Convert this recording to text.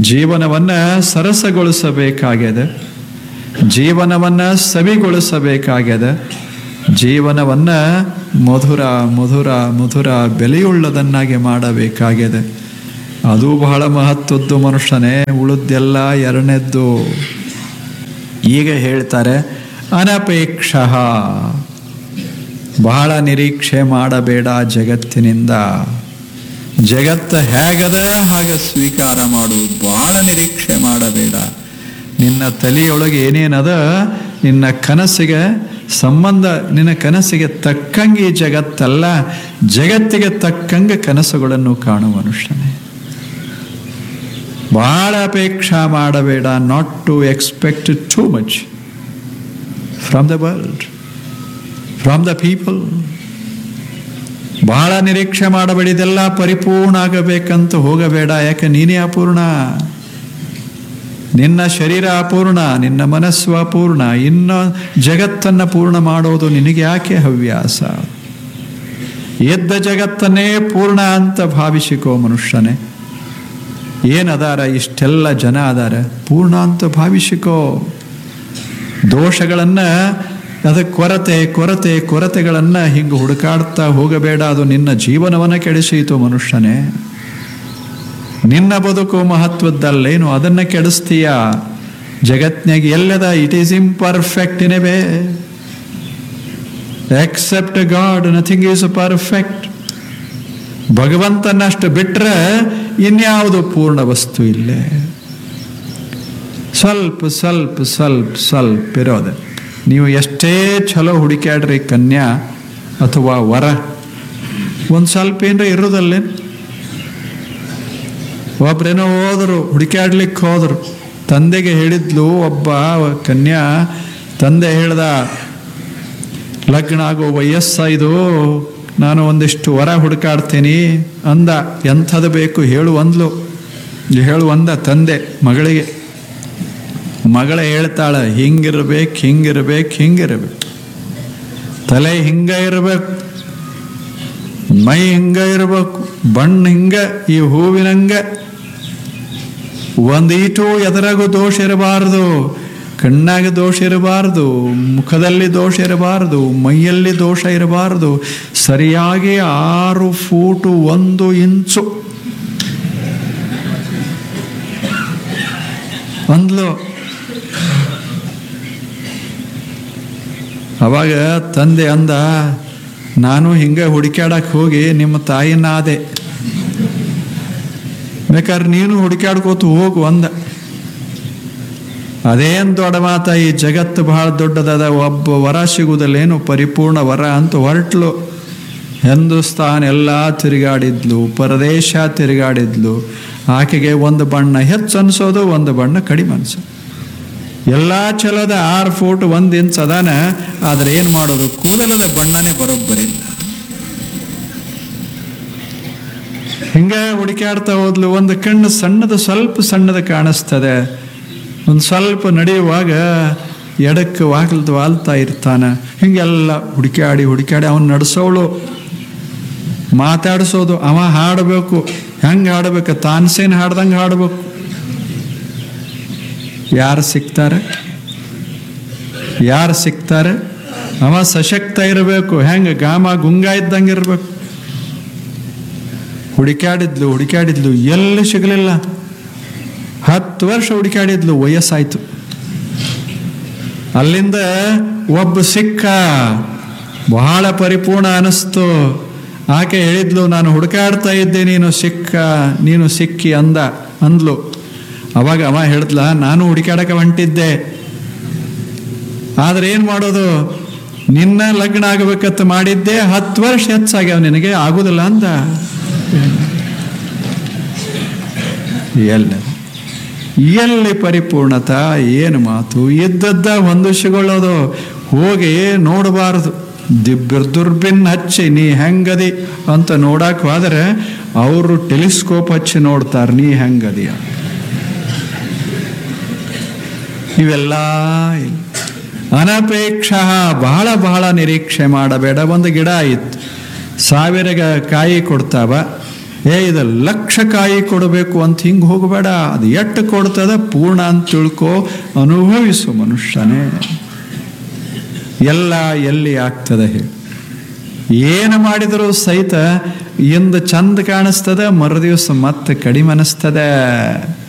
ಜೀವನವನ್ನ ಸರಸಗೊಳಿಸಬೇಕಾಗಿದೆ ಜೀವನವನ್ನ ಸವಿಗೊಳಿಸಬೇಕಾಗಿದೆ ಜೀವನವನ್ನ ಮಧುರ ಮಧುರ ಮಧುರ ಬೆಲೆಯುಳ್ಳದನ್ನಾಗಿ ಮಾಡಬೇಕಾಗಿದೆ ಅದು ಬಹಳ ಮಹತ್ವದ್ದು ಮನುಷ್ಯನೇ ಉಳಿದೆಲ್ಲ ಎರಡನೇದ್ದು ಈಗ ಹೇಳ್ತಾರೆ ಅನಪೇಕ್ಷ ಬಹಳ ನಿರೀಕ್ಷೆ ಮಾಡಬೇಡ ಜಗತ್ತಿನಿಂದ ಜಗತ್ತು ಹೇಗದ ಹಾಗೆ ಸ್ವೀಕಾರ ಮಾಡು ಬಹಳ ನಿರೀಕ್ಷೆ ಮಾಡಬೇಡ ನಿನ್ನ ತಲೆಯೊಳಗೆ ಏನೇನದ ನಿನ್ನ ಕನಸಿಗೆ ಸಂಬಂಧ ನಿನ್ನ ಕನಸಿಗೆ ತಕ್ಕಂಗೆ ಈ ಜಗತ್ತಲ್ಲ ಜಗತ್ತಿಗೆ ತಕ್ಕಂಗೆ ಕನಸುಗಳನ್ನು ಕಾಣುವ ಮನುಷ್ಯನೇ ಬಹಳ ಅಪೇಕ್ಷಾ ಮಾಡಬೇಡ not to expect too much from the world from the people ಬಹಳ ನಿರೀಕ್ಷೆ ಮಾಡಬೇಡ ಇದೆಲ್ಲ ಪರಿಪೂರ್ಣ ಆಗಬೇಕಂತ ಹೋಗಬೇಡ ಯಾಕೆ ನೀನೇ ಅಪೂರ್ಣ ನಿನ್ನ ಶರೀರ ಅಪೂರ್ಣ ನಿನ್ನ ಮನಸ್ಸು ಅಪೂರ್ಣ ಇನ್ನು ಜಗತ್ತನ್ನು ಪೂರ್ಣ ಮಾಡೋದು ನಿನಗೆ ಯಾಕೆ ಹವ್ಯಾಸ ಎದ್ದ ಜಗತ್ತನ್ನೇ ಪೂರ್ಣ ಅಂತ ಭಾವಿಸಿಕೋ ಮನುಷ್ಯನೇ ಏನದಾರ ಇಷ್ಟೆಲ್ಲ ಜನ ಅದಾರ ಪೂರ್ಣ ಅಂತ ಭಾವಿಸಿಕೋ ದೋಷಗಳನ್ನ ಅದಕ್ಕೆ ಕೊರತೆ ಕೊರತೆ ಕೊರತೆಗಳನ್ನ ಹಿಂಗೆ ಹುಡುಕಾಡ್ತಾ ಹೋಗಬೇಡ ಅದು ನಿನ್ನ ಜೀವನವನ್ನ ಕೆಡಿಸೀತು ಮನುಷ್ಯನೇ ನಿನ್ನ ಬದುಕು ಮಹತ್ವದ್ದಲ್ಲೇನು ಅದನ್ನ ಕೆಡಿಸ್ತೀಯ ಜಗತ್ನಾಗ ಎಲ್ಲದ it is imperfect in a way except God nothing is perfect ಭಗವಂತನಷ್ಟು ಬಿಟ್ರೆ ಇನ್ಯಾವುದು ಪೂರ್ಣ ವಸ್ತು ಇಲ್ಲೇ ಸ್ವಲ್ಪ ಸ್ವಲ್ಪ ಸ್ವಲ್ಪ ಸ್ವಲ್ಪ ಇರೋದು ನೀವು ಎಷ್ಟೇ ಚಲೋ ಹುಡುಕ್ಯಾಡ್ರಿ ಕನ್ಯಾ ಅಥವಾ ವರ ಒಂದು ಸ್ವಲ್ಪ ಏನರ ಇರೋದಲ್ಲೇ ಒಬ್ರೇನೋ ಹೋದರು ಹುಡುಕ್ಯಾಡ್ಲಿಕ್ಕೆ ಹೋದರು ತಂದೆಗೆ ಹೇಳಿದ್ಲು ಒಬ್ಬ ಕನ್ಯಾ ತಂದೆ ಹೇಳ್ದ ಲಗ್ನ ಆಗೋ ವಯಸ್ಸಾಯ್ದು ನಾನು ಒಂದಿಷ್ಟು ವರ ಹುಡುಕಾಡ್ತೀನಿ ಅಂದ ಎಂಥದ್ದು ಬೇಕು ಹೇಳು ಅಂದ್ಲು ಹೇಳು ಅಂದ ತಂದೆ ಮಗಳಿಗೆ ಮಗಳ ಹೇಳ್ತಾಳ ಹಿಂಗಿರ್ಬೇಕು ಹಿಂಗಿರ್ಬೇಕು ಹಿಂಗಿರ್ಬೇಕು ತಲೆ ಹಿಂಗ ಇರಬೇಕು ಮೈ ಹಿಂಗ ಇರಬೇಕು ಬಣ್ಣ ಹಿಂಗ ಈ ಹೂವಿನಂಗ ಒಂದೀಟು ಎದರಾಗೂ ದೋಷ ಇರಬಾರದು ಕಣ್ಣಾಗ ದೋಷ ಇರಬಾರದು ಮುಖದಲ್ಲಿ ದೋಷ ಇರಬಾರದು ಮೈಯಲ್ಲಿ ದೋಷ ಇರಬಾರದು ಸರಿಯಾಗಿ ಆರು ಫೂಟು ಒಂದು ಇಂಚು ಅಂದ್ಲು ಅವಾಗ ತಂದೆ ಅಂದ ನಾನು ಹಿಂಗೆ ಹುಡುಕ್ಯಾಡಕ್ಕೆ ಹೋಗಿ ನಿಮ್ಮ ತಾಯಿನ ಆದೆ ಬೇಕಾದ್ರೆ ನೀನು ಹುಡುಕ್ಯಾಡ್ಕೋತು ಹೋಗು ಅಂದ ಅದೇನು ದೊಡ್ಡ ಮಾತ ಈ ಜಗತ್ತು ಬಹಳ ದೊಡ್ಡದದ ಒಬ್ಬ ವರ ಸಿಗುವುದಲ್ಲೇನು ಪರಿಪೂರ್ಣ ವರ ಅಂತ ಹೊರಟ್ಲು ಹಿಂದೂಸ್ತಾನ್ ಎಲ್ಲ ತಿರುಗಾಡಿದ್ಲು ಪರದೇಶ ತಿರುಗಾಡಿದ್ಲು ಆಕೆಗೆ ಒಂದು ಬಣ್ಣ ಹೆಚ್ಚು ಅನ್ಸೋದು ಒಂದು ಬಣ್ಣ ಕಡಿಮೆ ಅನ್ಸೋದು ಎಲ್ಲ ಚಲೋದ ಆರು ಫೂಟ್ ಒಂದು ಇಂಚ್ ಅದಾನ ಆದ್ರೆ ಏನು ಮಾಡೋದು ಕೂದಲದ ಬಣ್ಣನೇ ಬರೋಬ್ಬರಿಲ್ಲ ಹಿಂಗ ಹುಡುಕಾಡ್ತಾ ಹೋದ್ಲು ಒಂದು ಕಣ್ಣು ಸಣ್ಣದು ಸ್ವಲ್ಪ ಸಣ್ಣದು ಕಾಣಿಸ್ತದೆ ಒಂದು ಸ್ವಲ್ಪ ನಡೆಯುವಾಗ ಎಡಕ್ಕೆ ವಾಗ್ಲದು ವಾಲ್ತಾ ಇರ್ತಾನ ಹಿಂಗೆಲ್ಲ ಹುಡುಕಾಡಿ ಹುಡುಕಾಡಿ ಅವನು ನಡೆಸೋಳು ಮಾತಾಡಿಸೋದು ಅವ ಹಾಡಬೇಕು ಹೆಂಗೆ ಹಾಡಬೇಕು ತಾನ್ಸೇನ್ ಹಾಡ್ದಂಗೆ ಹಾಡಬೇಕು ಯಾರು ಸಿಗ್ತಾರೆ ಯಾರು ಸಿಗ್ತಾರೆ ಅವ ಸಶಕ್ತ ಇರಬೇಕು ಹೆಂಗೆ ಗಾಮ ಗುಂಗ ಇದ್ದಂಗೆ ಇರಬೇಕು ಹುಡುಕಾಡಿದ್ಲು ಹುಡುಕಾಡಿದ್ಲು ಎಲ್ಲಿ ಸಿಗಲಿಲ್ಲ ಹತ್ತು ವರ್ಷ ಹುಡುಕಾಡಿದ್ಲು ವಯಸ್ಸಾಯ್ತು ಅಲ್ಲಿಂದ ಒಬ್ಬ ಸಿಕ್ಕ ಬಹಳ ಪರಿಪೂರ್ಣ ಅನಿಸ್ತು ಆಕೆ ಹೇಳಿದ್ಲು ನಾನು ಹುಡುಕಾಡ್ತಾ ಇದ್ದೆ ನೀನು ಸಿಕ್ಕ ನೀನು ಸಿಕ್ಕಿ ಅಂದ ಅಂದ್ಲು ಅವಾಗ ಅವ ಹೇಳಿದ್ಲ ನಾನು ಹುಡುಕಾಡಕ್ಕೆ ಹೊಂಟಿದ್ದೆ ಆದ್ರೆ ಏನ್ ಮಾಡೋದು ನಿನ್ನ ಲಗ್ನ ಆಗಬೇಕಂತ ಮಾಡಿದ್ದೆ ಹತ್ತು ವರ್ಷ ಹೆಚ್ಚಾಗ್ಯಾವ ನಿನಗೆ ಆಗುದಿಲ್ಲ ಅಂದ ಎಲ್ಲ ಎಲ್ಲಿ ಪರಿಪೂರ್ಣತ ಏನು ಮಾತು ಇದ್ದದ್ದ ಹೊಂದಿಸಿಕೊಳ್ಳೋದು ಹೋಗಿ ನೋಡಬಾರದು ದಿಬ್ಬರ್ ದುರ್ಬಿನ್ ಹಚ್ಚಿ ನೀ ಹೆಂಗದಿ ಅಂತ ನೋಡಕ್ ಹೋದ್ರೆ ಅವರು ಟೆಲಿಸ್ಕೋಪ್ ಹಚ್ಚಿ ನೋಡ್ತಾರೆ ನೀ ಹೆಂಗದಿಯ ಇವೆಲ್ಲ ಇಲ್ಲ. ಅನಪೇಕ್ಷ ಬಹಳ ಬಹಳ ನಿರೀಕ್ಷೆ ಮಾಡಬೇಡ ಒಂದು ಗಿಡ ಇತ್ತು ಸಾವಿರ ಗ- ಕಾಯಿ ಕೊಡ್ತಾವ ಏ ಇದು ಲಕ್ಷ ಕಾಯಿ ಕೊಡಬೇಕು ಅಂತ ಹಿಂಗೆ ಹೋಗಬೇಡ ಅದು ಎಟ್ಟು ಕೊಡ್ತದ ಪೂರ್ಣ ಅಂತ ತಿಳ್ಕೊ ಅನುಭವಿಸು ಮನುಷ್ಯನೇ ಎಲ್ಲ ಎಲ್ಲಿ ಆಗ್ತದೆ ಹೇಳಿ ಏನು ಮಾಡಿದರೂ ಸಹಿತ ಇಂದು ಚಂದ ಕಾಣಿಸ್ತದೆ ಮರುದಿವಸ ಮತ್ತೆ ಕಡಿಮೆ ಅನಿಸ್ತದೆ